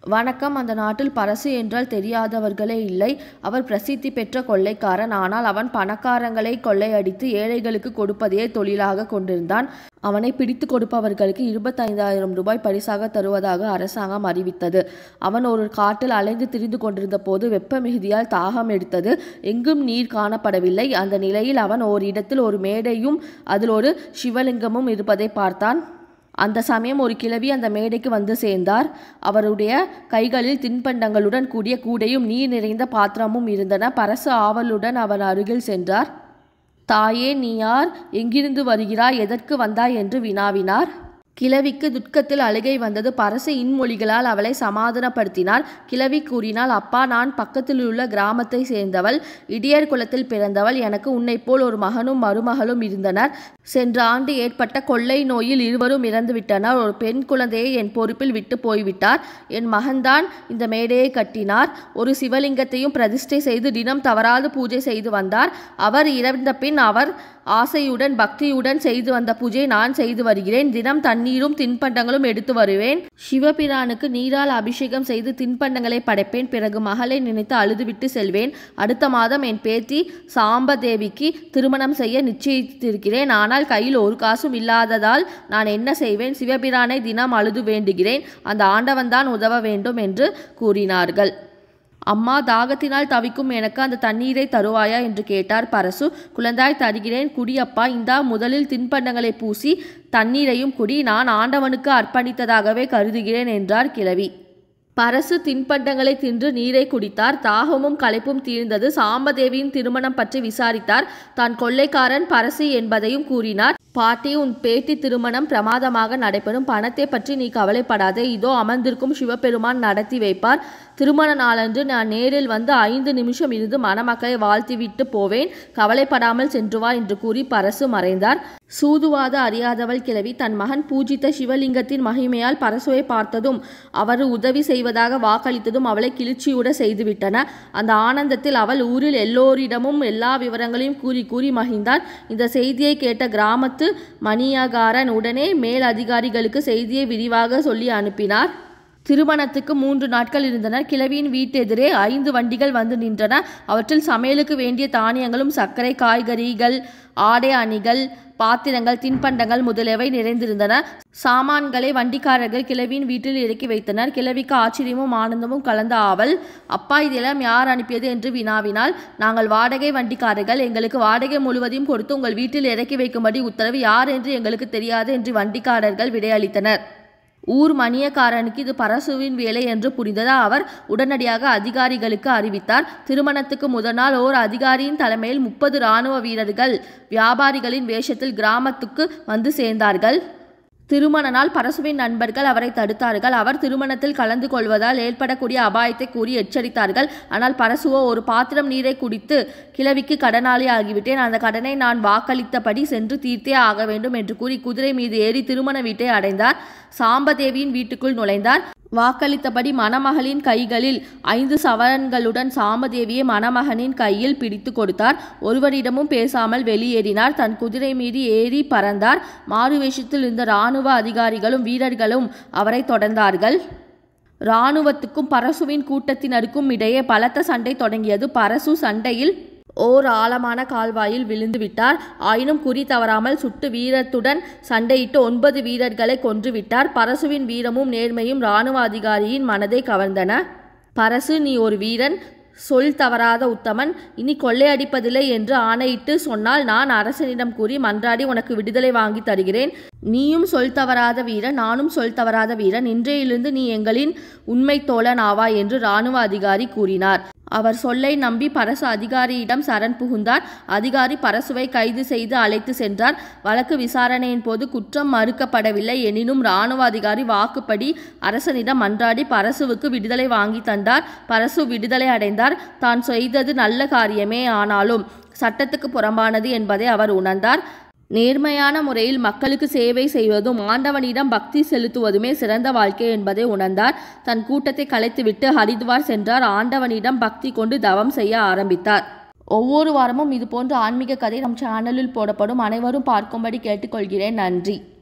வணக்கம் அந்த நாட்டில் பரசு என்றால் தெரியாதவர்களே இல்லை அவர் பிரசித்தி பெற்ற கொள்ளைக்காரன் ஆனால் அவன் பணக்காரங்களை கொள்ளையடித்து ஏழைகளுக்கு கொடுப்பதையே தொழிலாக கொண்டிருந்தான் அவனை பிடித்து கொடுப்பவர்களுக்கு இருபத்தைந்தாயிரம் ரூபாய் பரிசாக தருவதாக அரசாங்கம் அறிவித்தது அவன் ஒரு காட்டில் அலைந்து திரிந்து கொண்டிருந்த போது வெப்ப மிகுதியால் தாகம் எடுத்தது எங்கும் நீர் காணப்படவில்லை அந்த நிலையில் அவன் ஓரிடத்தில் ஒரு மேடையும் அதில் ஒரு சிவலிங்கமும் இருப்பதை பார்த்தான் அந்த சமயம் ஒரு கிழவி அந்த மேடைக்கு வந்து சேர்ந்தார் அவருடைய கைகளில் தின்பண்டங்களுடன் கூடிய கூடையும் நீர் நிறைந்த பாத்திரமும் இருந்தன பரசு ஆவலுடன் அவன் அருகில் சென்றார் தாயே நீ யார் எங்கிருந்து வருகிறாய் எதற்கு வந்தாய் என்று வினாவினார் கிழவிக்கு துக்கத்தில் அழுகை வந்தது பரசு இன்மொழிகளால் அவளை சமாதானப்படுத்தினார் கிழவி கூறினாள் அப்பா நான் பக்கத்தில் உள்ள கிராமத்தை சேர்ந்தவள் இடியர் குலத்தில் பிறந்தவள் எனக்கு உன்னைப் போல் ஒரு மகனும் மருமகளும் இருந்தனர் சென்ற ஆண்டு ஏற்பட்ட கொள்ளை நோயில் இருவரும் இறந்துவிட்டனர் ஒரு பெண் குழந்தையை என் பொறுப்பில் விட்டு போய்விட்டார் என் மகன்தான் இந்த மேடையை கட்டினார் ஒரு சிவலிங்கத்தையும் பிரதிஷ்டை செய்து தினம் தவறாது பூஜை செய்து வந்தார் அவர் இறந்த பின் அவர் ஆசையுடன் பக்தியுடன் செய்து வந்த பூஜை நான் செய்து வருகிறேன் தினம் தண்ணீரும் தின்பண்டங்களும் எடுத்து வருவேன் சிவபிரானுக்கு நீரால் அபிஷேகம் செய்து தின்பண்டங்களை படைப்பேன் பிறகு மகளை நினைத்து அழுதுவிட்டு செல்வேன் அடுத்த மாதம் என் பேத்தி சாம்பதேவிக்கு திருமணம் செய்ய நிச்சயித்திருக்கிறேன் ஆனால் கையில் ஒரு காசும் இல்லாததால் நான் என்ன செய்வேன் சிவபிரானை தினம் அழுது வேண்டுகிறேன் அந்த ஆண்டவன்தான் உதவ வேண்டும் என்று கூறினார்கள் அம்மா தாகத்தினால் தவிக்கும் எனக்கு அந்த தண்ணீரை தருவாயா என்று கேட்டார் பரசு குழந்தாய் தருகிறேன் குடி அப்பா இந்தா முதலில் தின்பண்டங்களை பூசி தண்ணீரையும் குடி நான் ஆண்டவனுக்கு அர்ப்பணித்ததாகவே கருதுகிறேன் என்றார் கிழவி பரசு தின்பண்டங்களை தின்று நீரை குடித்தார் தாகமும் களைப்பும் தீர்ந்தது சாம்பதேவியின் திருமணம் பற்றி விசாரித்தார் தான் கொள்ளைக்காரன் பரசு என்பதையும் கூறினார் பாட்டி உன் பேட்டி திருமணம் பிரமாதமாக நடைபெறும் பணத்தை பற்றி நீ கவலைப்படாதே இதோ அமர்ந்திருக்கும் சிவபெருமான் நடத்தி வைப்பார் திருமண நாளன்று நான் நேரில் வந்து ஐந்து நிமிஷம் இருந்து மணமக்களை வாழ்த்திவிட்டு போவேன் கவலைப்படாமல் சென்று வா என்று கூறி பரசு மறைந்தார் சூதுவாத அறியாதவள் கிழவி தன் மகன் பூஜித்த சிவலிங்கத்தின் மகிமையால் பரசுவை பார்த்ததும் அவர் உதவி செய்வதாக வாக்களித்ததும் அவளை கிளிச்சியுட செய்துவிட்டன அந்த ஆனந்தத்தில் அவள் ஊரில் எல்லோரிடமும் எல்லா விவரங்களையும் கூறி கூறி மகிழ்ந்தாள் இந்த செய்தியை கேட்ட கிராமத்து மணியகாரன் உடனே மேல் அதிகாரிகளுக்கு செய்தியை விரிவாக சொல்லி அனுப்பினார் திருமணத்துக்கு மூன்று நாட்கள் இருந்தனர் கிழவியின் வீட்டெதிரே ஐந்து வண்டிகள் வந்து நின்றன அவற்றில் சமையலுக்கு வேண்டிய தானியங்களும் சர்க்கரை காய்கறிகள் ஆடை அணிகள் பாத்திரங்கள் தின்பண்டங்கள் முதலியவை நிறைந்திருந்தன சாமான்களை வண்டிக்காரர்கள் கிழவியின் வீட்டில் இறக்கி வைத்தனர் கிழவிக்கு ஆச்சரியமும் ஆனந்தமும் கலந்த ஆவல் அப்பா இதெல்லாம் யார் அனுப்பியது என்று வினாவினால் நாங்கள் வாடகை வண்டிக்காரர்கள் எங்களுக்கு வாடகை முழுவதையும் கொடுத்து உங்கள் வீட்டில் இறக்கி வைக்கும்படி உத்தரவு யார் என்று எங்களுக்கு தெரியாது என்று வண்டிக்காரர்கள் விடையளித்தனர் ஊர் மணியக்காரனுக்கு இது பரசுவின் வேலை என்று புரிந்ததா அவர் உடனடியாக அதிகாரிகளுக்கு அறிவித்தார் திருமணத்துக்கு முதல் நாள் ஓர் அதிகாரியின் தலைமையில் முப்பது இராணுவ வீரர்கள் வியாபாரிகளின் வேஷத்தில் கிராமத்துக்கு வந்து சேர்ந்தார்கள் திருமண நாள் பரசுவின் நண்பர்கள் அவரை தடுத்தார்கள் அவர் திருமணத்தில் கலந்து கொள்வதால் ஏற்படக்கூடிய அபாயத்தை கூறி எச்சரித்தார்கள் ஆனால் பரசுவோ ஒரு பாத்திரம் நீரை குடித்து கிழவிக்கு கடனாளி ஆகிவிட்டேன் அந்த கடனை நான் வாக்களித்தபடி சென்று தீர்த்தே ஆக வேண்டும் என்று கூறி குதிரை மீது ஏறி திருமண வீட்டை அடைந்தார் சாம்பதேவியின் வீட்டுக்குள் நுழைந்தார் வாக்களித்தபடி மணமகளின் கைகளில் ஐந்து சவரன்களுடன் சாமதேவியை மணமகனின் கையில் பிடித்து கொடுத்தார் ஒருவரிடமும் பேசாமல் வெளியேறினார் தன் குதிரை மீது ஏறி பறந்தார் மாறுவேஷத்தில் இருந்த இராணுவ அதிகாரிகளும் வீரர்களும் அவரை தொடர்ந்தார்கள் இராணுவத்துக்கும் பரசுவின் கூட்டத்தினருக்கும் இடையே பலத்த சண்டை தொடங்கியது பரசு சண்டையில் ஓர் ஆழமான கால்வாயில் விழுந்து விட்டார் ஆயினும் குறி தவறாமல் சுட்டு வீரத்துடன் சண்டையிட்டு ஒன்பது வீரர்களை கொன்றுவிட்டார் பரசுவின் வீரமும் நேர்மையும் இராணுவ அதிகாரியின் மனதை கவர்ந்தன பரசு நீ ஒரு வீரன் சொல் தவறாத உத்தமன் இனி கொள்ளையடிப்பதில்லை என்று ஆணையிட்டு சொன்னால் நான் அரசனிடம் கூறி மன்றாடி உனக்கு விடுதலை வாங்கி தருகிறேன் நீயும் சொல் தவறாத வீரன் நானும் சொல் தவறாத வீரன் இன்றையிலிருந்து நீ எங்களின் உண்மை தோழன் ஆவாய் என்று இராணுவ அதிகாரி கூறினார் அவர் சொல்லை நம்பி பரசு அதிகாரியிடம் சரண் புகுந்தார் அதிகாரி பரசுவை கைது செய்து அழைத்து சென்றார் வழக்கு விசாரணையின் போது குற்றம் மறுக்கப்படவில்லை எனினும் இராணுவ அதிகாரி வாக்குப்படி அரசனிடம் மன்றாடி பரசுவுக்கு விடுதலை வாங்கி தந்தார் பரசு விடுதலை அடைந்தார் தான் செய்தது நல்ல காரியமே ஆனாலும் சட்டத்துக்கு புறம்பானது என்பதை அவர் உணர்ந்தார் நேர்மையான முறையில் மக்களுக்கு சேவை செய்வதும் ஆண்டவனிடம் பக்தி செலுத்துவதுமே சிறந்த வாழ்க்கை என்பதை உணர்ந்தார் தன் கூட்டத்தை கலைத்துவிட்டு ஹரித்வார் சென்றார் ஆண்டவனிடம் பக்தி கொண்டு தவம் செய்ய ஆரம்பித்தார் ஒவ்வொரு வாரமும் இது போன்ற ஆன்மீக கதை நம் சேனலில் போடப்படும் அனைவரும் பார்க்கும்படி கேட்டுக்கொள்கிறேன் நன்றி